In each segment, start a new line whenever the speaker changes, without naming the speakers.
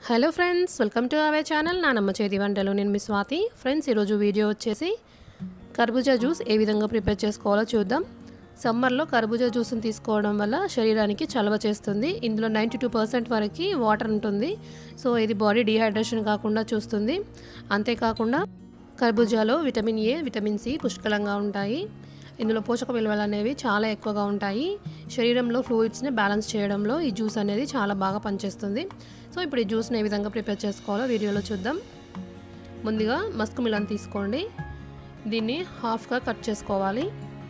hello friends welcome to our channel నానమ్మ చేతి వంటలు నేను మీ స్వాతి ఫ్రెండ్స్ ఈరోజు వీడియో వచ్చేసి కర్బూజా జ్యూస్ ఏ విధంగా ప్రిపేర్ చేసుకోవాలో చూద్దాం సమ్మర్లో కర్బూజా జ్యూస్ని తీసుకోవడం వల్ల శరీరానికి చలవ చేస్తుంది ఇందులో నైంటీ టూ పర్సెంట్ వరకు వాటర్ ఉంటుంది సో ఇది బాడీ డిహైడ్రేషన్ కాకుండా చూస్తుంది అంతేకాకుండా కర్బూజాలో విటమిన్ ఏ విటమిన్ సి పుష్కలంగా ఉంటాయి ఇందులో పోషక విలువలు అనేవి చాలా ఎక్కువగా ఉంటాయి శరీరంలో ఫ్లూయిడ్స్ని బ్యాలెన్స్ చేయడంలో ఈ జ్యూస్ అనేది చాలా బాగా పనిచేస్తుంది సో ఇప్పుడు ఈ జ్యూస్ని ఏ విధంగా ప్రిపేర్ చేసుకోవాలో వీడియోలో చూద్దాం ముందుగా మస్క్ మిలన్ తీసుకోండి దీన్ని హాఫ్గా కట్ చేసుకోవాలి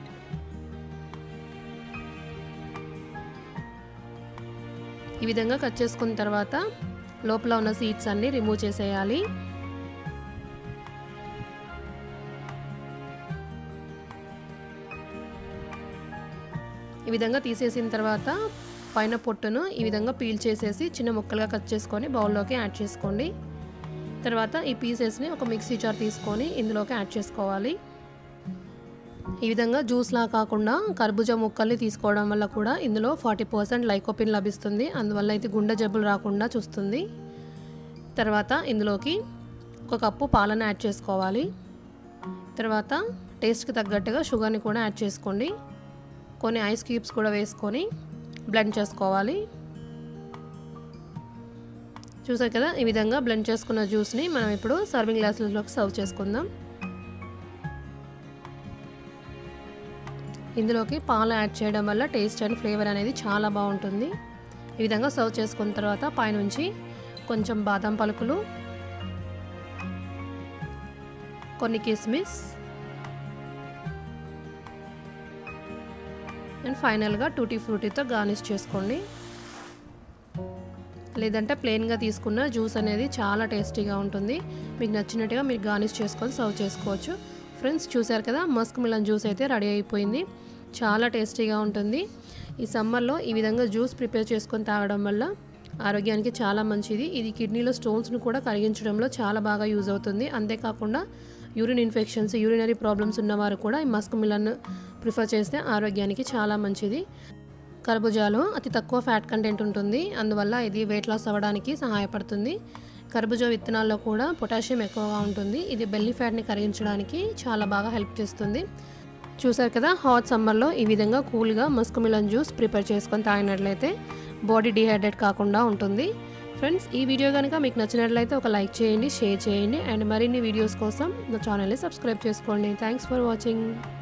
ఈ విధంగా కట్ చేసుకున్న తర్వాత లోపల ఉన్న సీడ్స్ అన్నీ రిమూవ్ చేసేయాలి ఈ విధంగా తీసేసిన తర్వాత పైన పొట్టును ఈ విధంగా పీల్ చేసేసి చిన్న ముక్కలుగా కట్ చేసుకొని బౌల్లోకి యాడ్ చేసుకోండి తర్వాత ఈ పీసెస్ని ఒక మిక్సీ జార్ తీసుకొని ఇందులోకి యాడ్ చేసుకోవాలి ఈ విధంగా జ్యూస్లా కాకుండా కర్బూజా ముక్కల్ని తీసుకోవడం వల్ల కూడా ఇందులో ఫార్టీ పర్సెంట్ లైకోపిన్ లభిస్తుంది అందువల్ల ఇది గుండె జబ్బులు రాకుండా చూస్తుంది తర్వాత ఇందులోకి ఒక కప్పు పాలను యాడ్ చేసుకోవాలి తర్వాత టేస్ట్కి తగ్గట్టుగా షుగర్ని కూడా యాడ్ చేసుకోండి కొన్ని ఐస్ క్యూబ్స్ కూడా వేసుకొని బ్లెండ్ చేసుకోవాలి చూసారు కదా ఈ విధంగా బ్లెండ్ చేసుకున్న జ్యూస్ని మనం ఇప్పుడు సర్వింగ్ గ్లాసులలోకి సర్వ్ చేసుకుందాం ఇందులోకి పాలు యాడ్ చేయడం వల్ల టేస్ట్ అండ్ ఫ్లేవర్ అనేది చాలా బాగుంటుంది ఈ విధంగా సర్వ్ చేసుకున్న తర్వాత పైనుంచి కొంచెం బాదం పలుకులు కొన్ని కిస్మిస్ అండ్ ఫైనల్గా టూటీ ఫ్రూటీతో గార్నిష్ చేసుకోండి లేదంటే ప్లెయిన్గా తీసుకున్న జ్యూస్ అనేది చాలా టేస్టీగా ఉంటుంది మీకు నచ్చినట్టుగా మీరు గార్నిష్ చేసుకొని సర్వ్ చేసుకోవచ్చు ఫ్రెండ్స్ చూసారు కదా మస్క్ మిలన్ జ్యూస్ అయితే రెడీ అయిపోయింది చాలా టేస్టీగా ఉంటుంది ఈ సమ్మర్లో ఈ విధంగా జ్యూస్ ప్రిపేర్ చేసుకొని తాగడం వల్ల ఆరోగ్యానికి చాలా మంచిది ఇది కిడ్నీలో స్టోన్స్ను కూడా కరిగించడంలో చాలా బాగా యూజ్ అవుతుంది అంతేకాకుండా యూరిన్ ఇన్ఫెక్షన్స్ యూరినరీ ప్రాబ్లమ్స్ ఉన్నవారు కూడా ఈ మస్క్ మిలన్ ప్రిఫర్ చేస్తే ఆరోగ్యానికి చాలా మంచిది కర్బూజాలో అతి తక్కువ ఫ్యాట్ కంటెంట్ ఉంటుంది అందువల్ల ఇది వెయిట్ లాస్ అవ్వడానికి సహాయపడుతుంది కర్బూజా విత్తనాల్లో కూడా పొటాషియం ఎక్కువగా ఉంటుంది ఇది బెల్లీ ఫ్యాట్ని కరిగించడానికి చాలా బాగా హెల్ప్ చేస్తుంది చూసారు కదా హాట్ సమ్మర్లో ఈ విధంగా కూల్గా మస్క్ మిలన్ జ్యూస్ ప్రిపేర్ చేసుకొని తాగినట్లయితే బాడీ డిహైడ్రేట్ కాకుండా ఉంటుంది ఫ్రెండ్స్ ఈ వీడియో కనుక మీకు నచ్చినట్లయితే ఒక లైక్ చేయండి షేర్ చేయండి అండ్ మరిన్ని వీడియోస్ కోసం నా ఛానల్ని సబ్స్క్రైబ్ చేసుకోండి థ్యాంక్స్ ఫర్ వాచింగ్